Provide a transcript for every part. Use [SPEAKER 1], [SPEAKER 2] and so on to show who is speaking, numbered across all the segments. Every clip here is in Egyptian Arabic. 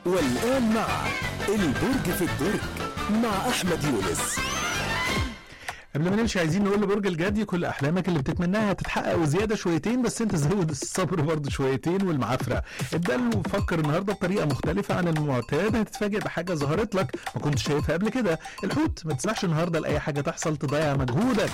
[SPEAKER 1] والآن مع البرج في الدرج مع أحمد يونس
[SPEAKER 2] قبل ما نمشي عايزين نقول لبرج الجدي كل احلامك اللي بتتمناها هتتحقق وزياده شويتين بس انت زود الصبر برضه شويتين والمعافره ابدا وفكر النهارده بطريقه مختلفه عن المعتاد هتتفاجئ بحاجه ظهرت لك ما كنتش شايفها قبل كده الحوت ما تسمحش النهارده لاي حاجه تحصل تضيع مجهودك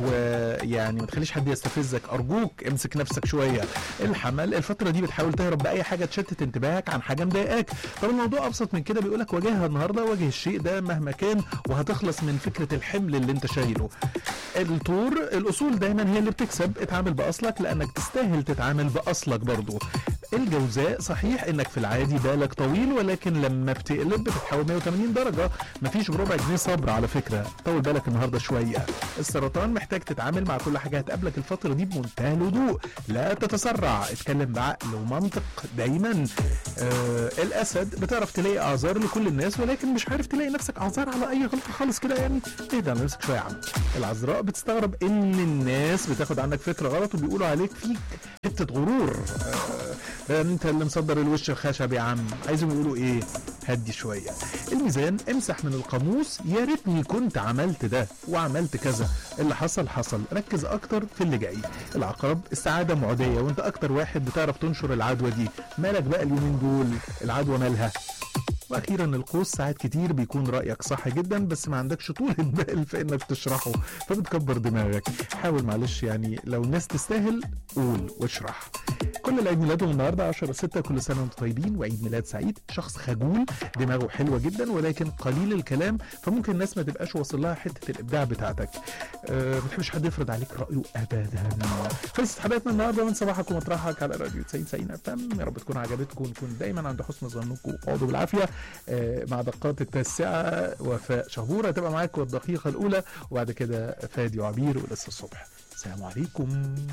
[SPEAKER 2] ويعني ما تخليش حد يستفزك ارجوك امسك نفسك شويه الحمل الفتره دي بتحاول تهرب باي حاجه تشتت انتباهك عن حاجه مضايقاك طب الموضوع ابسط من كده بيقول لك واجهها النهارده واجه الشيء ده مهما كان وهتخلص من فكره الحمل اللي انت شايله الطور الاصول دايما هي اللي بتكسب اتعامل باصلك لانك تستاهل تتعامل باصلك برضو الجوزاء صحيح انك في العادي بالك طويل ولكن لما بتقلب بتتحول 180 درجه مفيش بربع جنيه صبر على فكره طول بالك النهارده شويه السرطان محتاج تتعامل مع كل حاجه هتقابلك الفتره دي بمنتهى الهدوء لا تتسرع اتكلم بعقل ومنطق دايما آه الاسد بتعرف تلاقي اعذار لكل الناس ولكن مش عارف تلاقي نفسك اعذار على اي غلطه خالص كده يعني اهدى على نفسك شويه يا عم العذراء بتستغرب ان الناس بتاخد عنك فكره غلط وبيقولوا عليك فيك حته غرور آه انت اللي مصدر الوش الخشب يا عم عايزهم يقولوا ايه هدي شويه الميزان امسح من القاموس يا ريتني كنت عملت ده وعملت كذا اللي حصل حصل ركز اكتر في اللي جاي العقرب السعاده معديه وانت اكتر واحد بتعرف تنشر العدوى دي مالك بقى اليومين دول العدوى مالها واخيرا القوس ساعات كتير بيكون رايك صح جدا بس ما عندكش طول البال في انك تشرحه فبتكبر دماغك حاول معلش يعني لو الناس تستاهل قول واشرح كل اللي عيد ميلادهم النهارده 10 6 كل سنه وانتم طيبين وعيد ميلاد سعيد شخص خجول دماغه حلوه جدا ولكن قليل الكلام فممكن الناس ما تبقاش واصل لها حته الابداع بتاعتك أه ما تحبش حد يفرض عليك رايه ابدا خلصت حلقتنا النهارده من صباحكم ومطرحك على راديو 90 90 اف ام يا رب تكون عجبتكم ونكون دايما عند حسن ظنكم اقعدوا بالعافيه أه مع دقات التاسعه وفاء شهوره تبقى معاكم الدقيقه الاولى وبعد كده فادي وعبير ولسه الصبح السلام عليكم